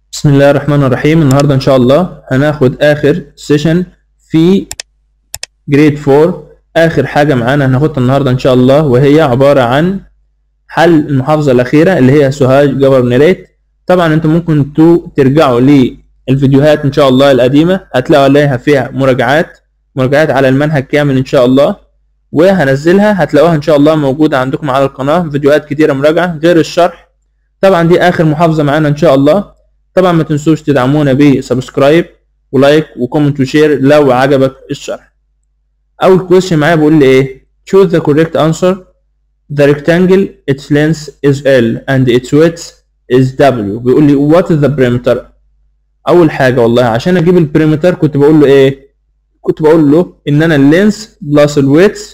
بسم الله الرحمن الرحيم النهارده ان شاء الله هناخد اخر سيشن في جريد 4 اخر حاجه معانا هناخدها النهارده ان شاء الله وهي عباره عن حل المحافظه الاخيره اللي هي سوهاج جبرنريت طبعا انتم ممكن تو ترجعوا للفيديوهات ان شاء الله القديمه هتلاقوا عليها فيها مراجعات مراجعات على المنهج كامل ان شاء الله وهنزلها هتلاقوها ان شاء الله موجوده عندكم على القناه فيديوهات كتيره مراجعه غير الشرح طبعا دي اخر محافظه معانا ان شاء الله طبعا ما تنسوش تدعمونا بسبسكرايب ولايك وكومنت وشير لو عجبك الشرح اول كويشن معايا بيقول لي ايه choose the correct answer the rectangle its length is L and its width is W بيقول لي what is the perimeter اول حاجه والله عشان اجيب البريمتر كنت بقول له ايه كنت بقول له ان انا اللينس بلس الويتس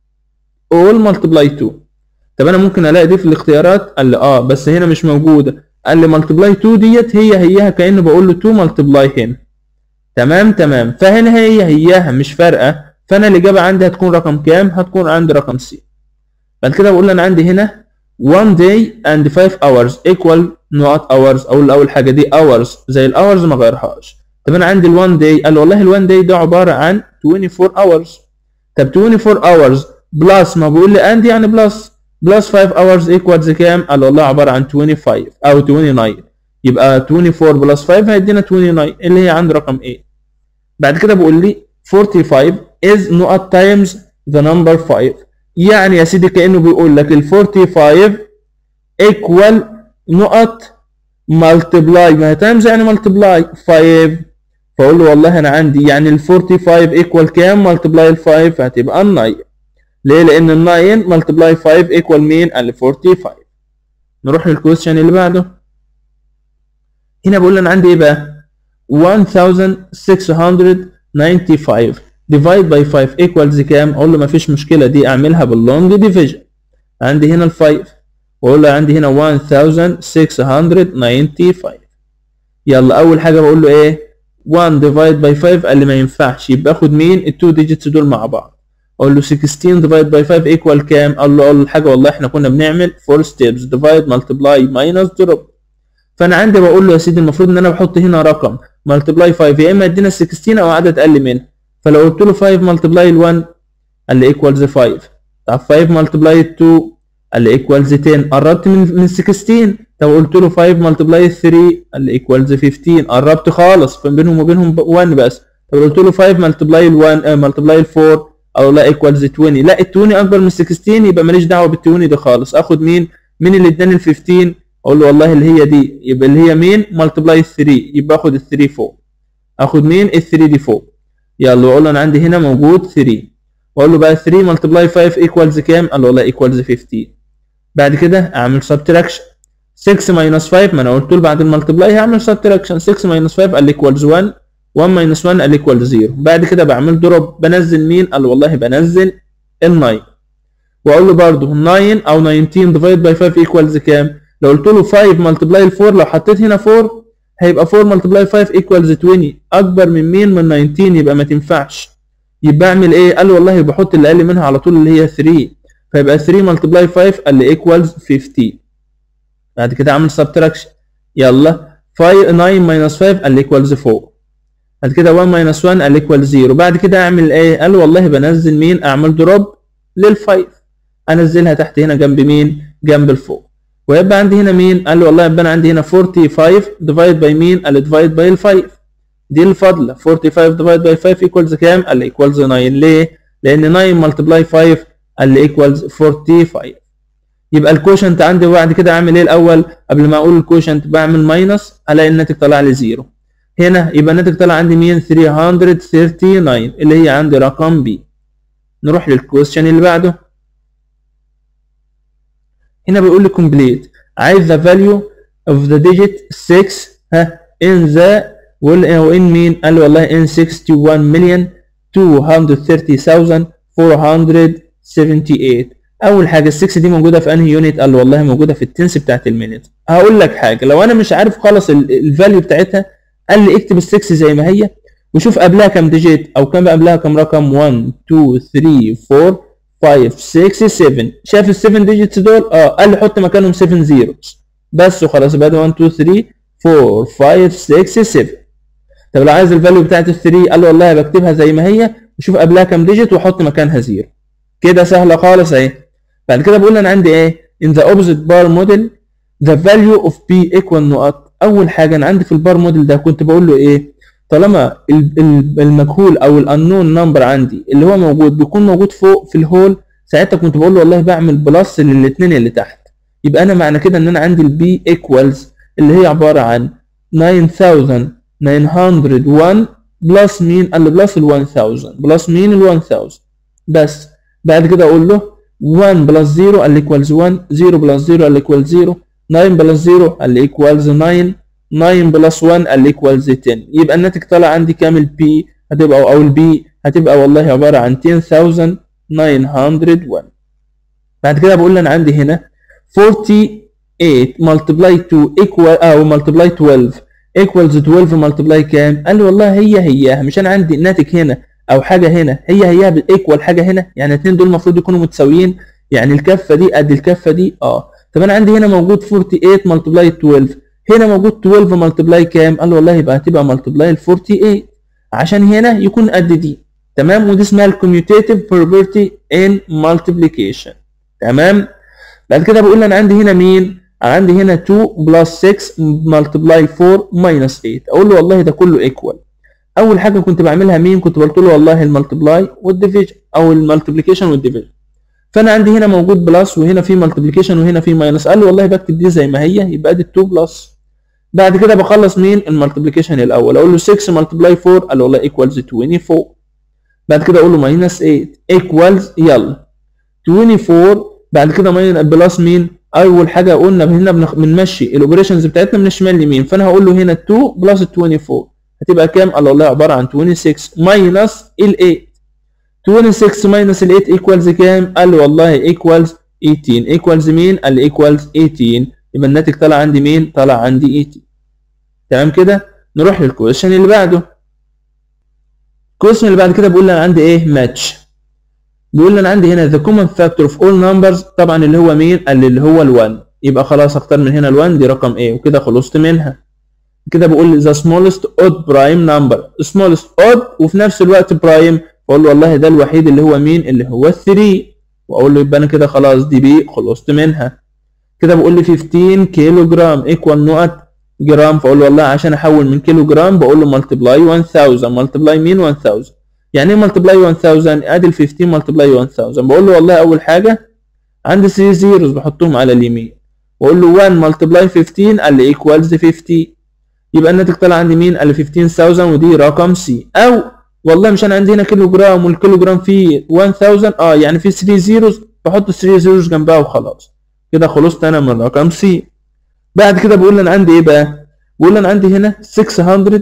all multiply 2 طب انا ممكن الاقي دي في الاختيارات قال لي اه بس هنا مش موجوده قال لي ملتبلاي 2 ديت هي هيها كانه بقول له 2 ملتبلاي هنا تمام تمام فهنا هي هياها مش فارقه فانا الاجابه عندي هتكون رقم كام هتكون عندي رقم سي بعد كده بقول له انا عندي هنا 1 day and 5 hours equal not hours اقول اول حاجه دي hours زي الاورز ما غيرهاش طب انا عندي ال 1 day قال والله ال 1 day ده عباره عن 24 hours طب 24 hours بلس ما بيقول لي and يعني بلس بلس 5 hours equals كام؟ قال والله عبارة عن 25 أو 29 يبقى 24 بلس 5 هيدينا 29 اللي هي عند رقم A بعد كده بيقول لي 45 is نقط times the number 5 يعني يا سيدي كأنه بيقول لك ال 45 equal نقط multiply ما هي times يعني multiply 5 فأقول له والله أنا عندي يعني ال 45 equal كام multiply ال 5 هتبقى 9 ليه؟ لأن ال 9 ملتبلاي 5 ايكوال مين؟ قال لي 45 نروح للكويستشن اللي بعده هنا بقول لي أنا عندي إيه بقى؟ 1695 divide by 5 equals كام؟ أقول له مفيش مشكلة دي أعملها باللونج ديفيجن عندي هنا ال 5 وأقول له عندي هنا 1695 يلا أول حاجة بقول له إيه؟ 1 divide by 5 قال لي ما ينفعش يبقى آخد مين؟ ال 2 digits دول مع بعض اقول له 16 divide by 5 equal كام؟ قال له اقول حاجه والله احنا كنا بنعمل 4 steps divide multiply minus drop فانا عندي بقول له يا سيدي المفروض ان انا بحط هنا رقم multiply 5 يا اما يدينا 16 او عدد اقل منه فلو قلت له 5 multiply ال 1 قال لي equals 5 طب 5 multiply 2 قال لي equals 10 قربت من من 16 طب قلت له 5 multiply 3 قال لي equals 15 قربت خالص بينهم وبينهم 1 بس طب قلت له 5 multiply ال 1 multiply ال 4 او لا ايكوالز 20 لا ال 20 اكبر من 16 يبقى ماليش دعوه بال 20 دي خالص اخد مين مين اللي اداني ال 15 اقول له والله اللي هي دي يبقى اللي هي مين ملتبلاي 3 يبقى اخد ال 3 فوق اخد مين ال 3 دي فوق يلا واقول له انا عندي هنا موجود 3 واقول له بقى 3 ملتبلاي 5 ايكوالز كام قال له والله ايكوالز 15 بعد كده اعمل سبتراكشن 6 ماينس 5 ما انا قلت له بعد الملتبلاي هعمل سبتراكشن 6 ماينس 5 قال لي ايكوالز 1 1 ماينس 1 قال ايكوال 0 بعد كده بعمل دروب بنزل مين قال والله بنزل ال 9 واقول له برده 9 او 19 ديفايد باي 5 ايكوالز كام لو قلت له 5 ملتبلاي 4 لو حطيت هنا 4 هيبقى 4 ملتبلاي 5 ايكوالز 20 اكبر من مين من 19 يبقى ما تنفعش يبقى اعمل ايه قال له والله بحط اللي اقل منها على طول اللي هي 3 فيبقى 3 ملتبلاي 5 قال لي ايكوالز 15 بعد كده اعمل سبتراكشن يلا 5 9 ماينس 5 قال لي ايكوالز 4 بعد كده 1 ماينس 1 قال ايكوال 0 بعد كده اعمل ايه قال والله بنزل مين اعمل دروب لل5 انزلها تحت هنا جنب مين جنب الفوق ويبقى عندي هنا مين قال له والله يبقى انا عندي هنا 45 ديفايد باي مين قال ديفايد باي ال 5 دي الفاضله 45 ديفايد باي 5 ايكوالز كام قال لي ايكوالز 9 ليه لان 9 ملتبلاي 5 قال لي ايكوالز 45 يبقى الكوشنت عندي وبعد كده اعمل ايه الاول قبل ما اقول الكوشنت بعمل ماينس الاقي الناتج طلع لي 0 هنا يبقى الناتج طلع عندي مين 339 اللي هي عندي رقم بي نروح للكويستشن اللي بعده هنا بيقول لي complete عايز the value of the digit 6 ها in the وال in مين قال لي والله in 61 million 230,478 اول حاجه ال 6 دي موجوده في انهي يونت قال لي والله موجوده في التنس بتاعت المينت هقول لك حاجه لو انا مش عارف خالص الفاليو بتاعتها قال لي اكتب ال6 زي ما هي وشوف قبلها كام ديجيت او كام قبلها كام رقم 1 2 3 4 5 6 7 شايف ال 7 ديجيتس دول اه قال لي حط مكانهم 7 زيروز بس وخلاص يبقى ده 1 2 3 4 5 6 7 طب لو عايز الفاليو بتاعت ال 3 قال له والله بكتبها زي ما هي وشوف قبلها كام ديجيت واحط مكانها زيرو كده سهله خالص اهي بعد كده بقول انا عندي ايه in the opposite bar model the value of p equal نقط اول حاجه انا عندي في البار موديل ده كنت بقول له ايه طالما ال- ال- المجهول او الانون نمبر عندي اللي هو موجود بيكون موجود فوق في الهول ساعتها كنت بقول له والله بعمل بلس للاثنين اللي تحت يبقى انا معنى كده ان انا عندي البي ايكوالز اللي هي عباره عن 9901 بلس مين قال لي بلس ال 1000 بلس مين ال 1000 بس بعد كده اقول له 1 بلس 0 قال لي ايكوالز 1 0 بلس 0 قال لي ايكوال 0 9 بلس 0 قال لي ايكوالز 9 9 بلس 1 قال لي ايكوالز 10 يبقى الناتج طلع عندي كام البي هتبقى او البي هتبقى والله عباره عن 10901 بعد كده بقول انا عندي هنا 48 multiply 2 equal او multiply 12 equals 12 multiply كام؟ قال لي والله هي هي مش انا عندي ناتج هنا او حاجه هنا هي هي بالايكوال حاجه هنا يعني الاثنين دول المفروض يكونوا متساويين يعني الكفه دي قد الكفه دي اه طب انا عندي هنا موجود 48 multiply 12 هنا موجود 12 multiply كام؟ قال لي والله يبقى هتبقى multiply ال 48 عشان هنا يكون قد دي تمام ودي اسمها الكوميوتيتيف property in multiplication تمام بعد كده بقول انا عندي هنا مين انا عندي هنا 2 بلس 6 ملتبلاي 4 ماينس 8 اقول له والله ده كله ايكوال اول حاجه كنت بعملها مين كنت قلت له والله الملتبلاي والديفيجن او الملتبليكيشن والديفيجن فانا عندي هنا موجود بلس وهنا في ملتبليكيشن وهنا في ماينس قال لي والله بكتب دي زي ما هي يبقى دي 2 بلس بعد كده بخلص مين الملتبليكيشن الاول اقول له 6 ملتبلاي 4 قال له والله ايكوالز 24 بعد كده اقول له ماينس 8 ايكوالز يلا 24 بعد كده ماين بلس مين اول حاجه قلنا هنا بنخ- بنمشي الاوبريشنز بتاعتنا من الشمال لمين فانا هقول له هنا 2 بلس 24 هتبقى كام قال والله عباره عن 26 ماينس ال 8 26 ماينس ال 8 ايكوالز كام قال لي والله ايكوالز 18 ايكوالز مين قال لي ايكوالز 18 يبقى الناتج طلع عندي مين طلع عندي 18 تمام كده نروح للكويشن اللي بعده الكويشن اللي بعد كده بيقول لي انا عندي ايه ماتش بيقول لي انا عندي هنا the common factor of all numbers طبعا اللي هو مين قال لي اللي هو ال1 يبقى خلاص اختار من هنا ال1 دي رقم ايه وكده خلصت منها كده بقول لي the smallest odd prime number smallest odd وفي نفس الوقت prime بقول له والله ده الوحيد اللي هو مين اللي هو 3 واقول له يبقى انا كده خلاص دي بي خلصت منها كده بقول لي 15 كيلو جرام ايكوال نقط جرام فاقول له والله عشان احول من كيلو جرام بقول له ملتبلاي 1000 ملتبلاي مين 1000 يعني ايه ملتبلاي 1000 ادي ال 15 ملتبلاي 1000 بقول له والله اول حاجه عندي 3 زيروز بحطهم على اليمين واقول له 1 ملتبلاي 15 قال لي ايكوالز 50 يبقى الناتج طلع عندي مين قال لي 15000 ودي رقم سي او والله مش انا عندي هنا كيلو جرام والكيلو جرام فيه 1000 اه يعني في 3 زيروز بحط 3 زيروز جنبها وخلاص كده خلصت انا من رقم سي بعد كده بقول انا عندي ايه بقى بقول انا عندي هنا 600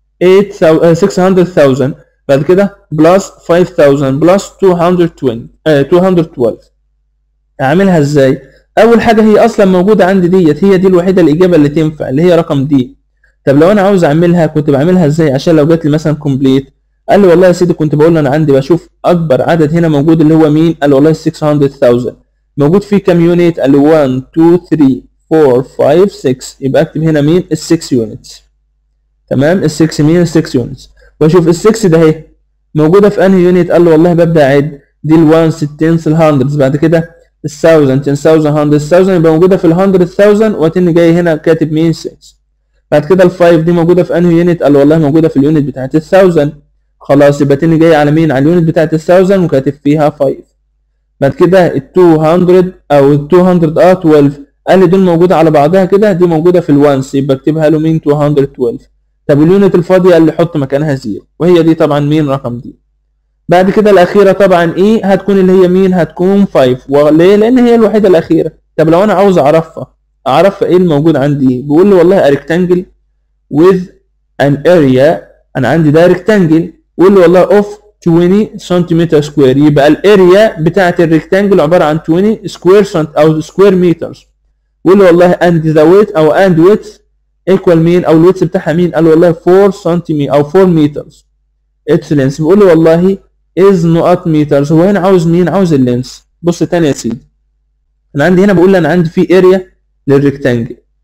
600000 بعد كده بلس 5000 بلس 220 آه 212 اعملها ازاي اول حاجه هي اصلا موجوده عندي ديت هي دي الوحيده الاجابه اللي تنفع اللي هي رقم دي طب لو انا عاوز اعملها كنت بعملها ازاي عشان لو جات لي مثلا كومبليت قال لي والله يا سيدي كنت بقول له انا عندي بشوف اكبر عدد هنا موجود اللي هو مين قال لي والله 600000 موجود فيه كام يونت قال لي 1 2 3 4 5 6 يبقى اكتب هنا مين ال 6 يونتس تمام ال 6 مين ال 6 يونتس واشوف ال 6 ده اهي موجوده في انهي يونت قال له والله ببدا اعد دي ال 1 60 ال 100 بعد كده ال 1000 10000 100000 يبقى موجوده في ال 100000 واتني جاي هنا كاتب مين 6 بعد كده ال 5 دي موجوده في انهي يونت قال له والله موجوده في اليونت بتاعت ال 1000 خلاص يبقى تاني جاي على مين على اليونت بتاعت ال 1000 وكاتب فيها 5 بعد كده ال 200 او ال 200 اه 12 قال لي دول موجوده على بعضها كده دي موجوده في الوانس يبقى اكتبها له مين 212 طب اليونت الفاضيه قال لي حط مكانها زيرو وهي دي طبعا مين رقم دي بعد كده الاخيره طبعا ايه هتكون اللي هي مين هتكون 5 وليه لان هي الوحيده الاخيره طب لو انا عاوز اعرفها اعرفها ايه الموجود عندي ايه بيقول لي والله ريكتانجل with an area انا عندي ده ريكتانجل ويقول لي والله اوف 20 سنتيمتر سكوير يبقى الاريا بتاعه الريكتانجل عباره عن 20 سكوير سنت او سكوير متر ويقول لي والله and the weight او and width equal مين او الويتس بتاعها مين قال له والله 4 سنتيمتر او 4 متر اتس لينس بيقول لي والله از نقط مترز هو هنا عاوز مين عاوز اللينس بص تاني يا سيدي انا عندي هنا بقول لي انا عندي في اريا للريكتانجل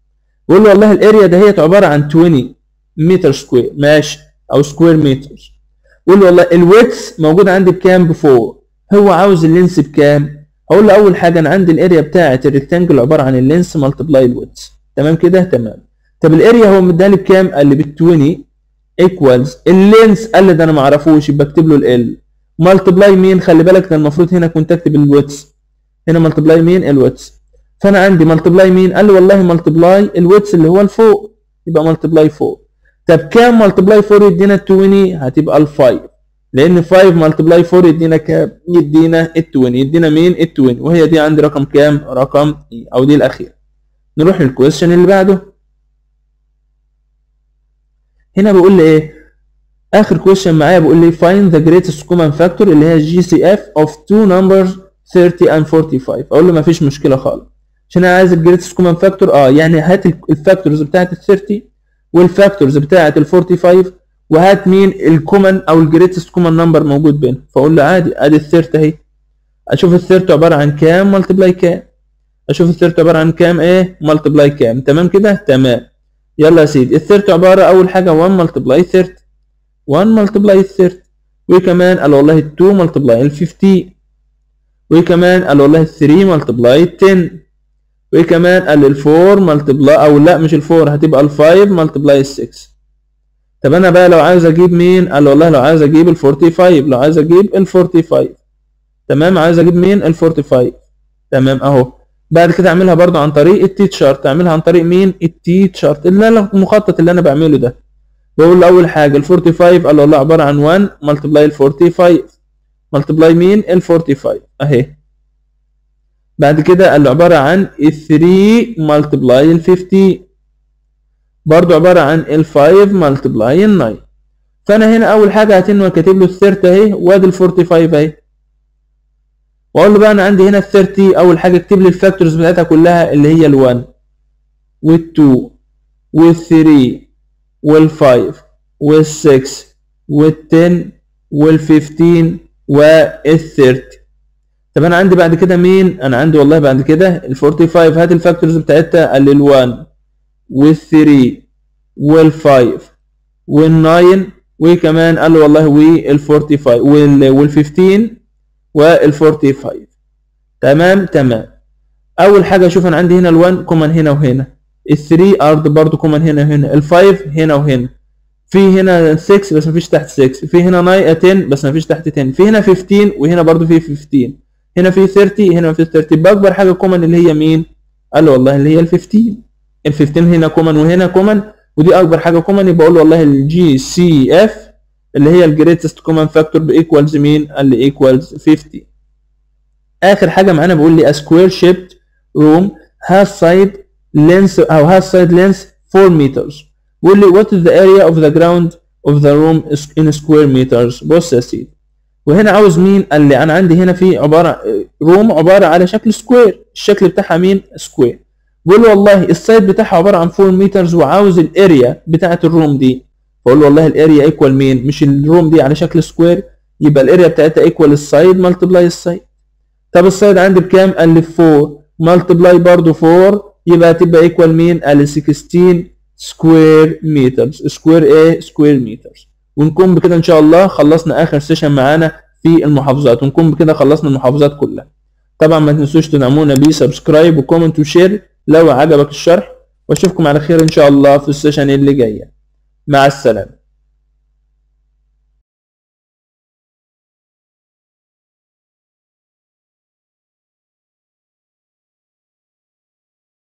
بقول له والله الاريا دهيت عباره عن 20 متر سكوير ماشي او سكوير متر بقول له والله الويتس موجود عندي بكام ب 4 هو عاوز اللينس بكام هقول له اول حاجه انا عندي الاريا بتاعه الريكتانجل عباره عن اللينس ملتبلاي الويتس تمام كده تمام طب الاريا هو مديها لي بكام قال لي ب 20 ايكوالز اللينس قال لي ده انا ما اعرفوش يبقى اكتب له ال ملتبلاي مين خلي بالك ده المفروض هنا كنت اكتب الويتس هنا ملتبلاي مين الويتس فانا عندي ملتبلاي مين قال لي والله ملتبلاي الويتس اللي هو الفوق يبقى ملتبلاي 4 طب كام ملتبلاي 4 يدينا 20 هتبقى ال 5 لان 5 ملتبلاي 4 يدينا كام يدينا ال 20 يدينا مين ال 20 وهي دي عندي رقم كام رقم اي او دي الاخيره نروح للكويشن اللي بعده هنا بيقول لي ايه اخر كويشن معايا بيقول لي find the greatest common factor اللي هي جي سي اف of two numbers 30 and 45 اقول له مفيش مشكله خالص عشان انا عايز الجريتست كومن فاكتور اه يعني هات الفاكتورز بتاعت ال 30 والفاكتورز بتاعت ال 45 وهات مين الكومن او الجريتست كومن نمبر موجود بينهم فاقول له عادي ادي ال 30 اهي اشوف ال 30 عباره عن كام ملتبلاي كام اشوف ال 30 عباره عن كام ايه ملتبلاي كام تمام كده تمام يلا يا سيدي ال 30 عباره اول حاجه 1 ملتبلاي 30 1 ملتبلاي 30 وكمان قال والله 2 ملتبلاي ال 15 وكمان قال والله 3 ملتبلاي 10 وكمان قال ال 4 ملتبلاي او لا مش ال 4 هتبقى ال 5 ملتبلاي ال 6 طب انا بقى لو عايز اجيب مين قال والله لو عايز اجيب ال 45 لو عايز اجيب ال 45 تمام عايز اجيب مين ال 45 تمام اهو بعد كده اعملها برضو عن طريق التي تشارت اعملها عن طريق مين التي تشارت اللي انا المخطط اللي انا بعمله ده بقول له اول حاجه ال 45 قال والله عباره عن 1 ملتبلاي ال 45 ملتبلاي مين ال 45 اهي بعد كده قال له عباره عن ال 3 ملتبلاي ال 15 برضو عباره عن ال 5 ملتبلاي ال 9 فانا هنا اول حاجه هتنوي كاتب له ال 30 اهي وادي ال 45 اهي واقول له بقى انا عندي هنا ال 30 اول حاجه اكتب لي الفاكتورز بتاعتها كلها اللي هي ال 1 وال 2 وال 3 وال 5 وال 6 وال 10 وال 15 وال 30 طب انا عندي بعد كده مين انا عندي والله بعد كده ال 45 هات الفاكتورز بتاعتها قال ال 1 وال 3 وال 5 وال 9 وكمان قال له والله وال 45 وال وال 15 وال 45 تمام تمام اول حاجه اشوف انا عندي هنا ال 1 كومن هنا وهنا ال 3 ارض برضو كومن هنا وهنا ال 5 هنا وهنا في هنا 6 بس مفيش تحت 6 في هنا 10 بس مفيش تحت 10 في هنا 15 وهنا برضو في 15 هنا في 30 هنا في 30 باكبر حاجه كومن اللي هي مين قال له والله اللي هي ال 15 ال 15 هنا كومن وهنا كومن ودي اكبر حاجه كومن يبقى اقول له والله الجي سي اف اللي هي الجريتست كومن فاكتور بايكوالز مين قال لي ايكوالز 50 اخر حاجه معانا بيقول لي a square shaped room has side length او has side length 4 meters بيقول لي what is the area of the ground of the room in square meters بص يا سيدي وهنا عاوز مين قال لي انا عندي هنا في عباره روم عباره على شكل سكوير الشكل بتاعها مين سكوير بقول له والله السايد بتاعها عباره عن 4 متر وعاوز الاريا بتاعه الروم دي بقول له والله الاريا ايكوال مين مش الروم دي على شكل سكوير يبقى الاريا بتاعتها ايكوال السايد ملتبلاي السايد طب السايد عندي بكام قال لي 4 ملتبلاي برضو 4 يبقى هتبقى ايكوال مين قال لي 16 سكوير مترز سكوير ايه سكوير مترز ونكون بكده ان شاء الله خلصنا اخر سيشن معانا في المحافظات ونكون بكده خلصنا المحافظات كلها طبعا ما تنسوش تدعمونا بسبسكرايب وكومنت وشير لو عجبك الشرح واشوفكم على خير ان شاء الله في السيشن اللي جايه مع السلامه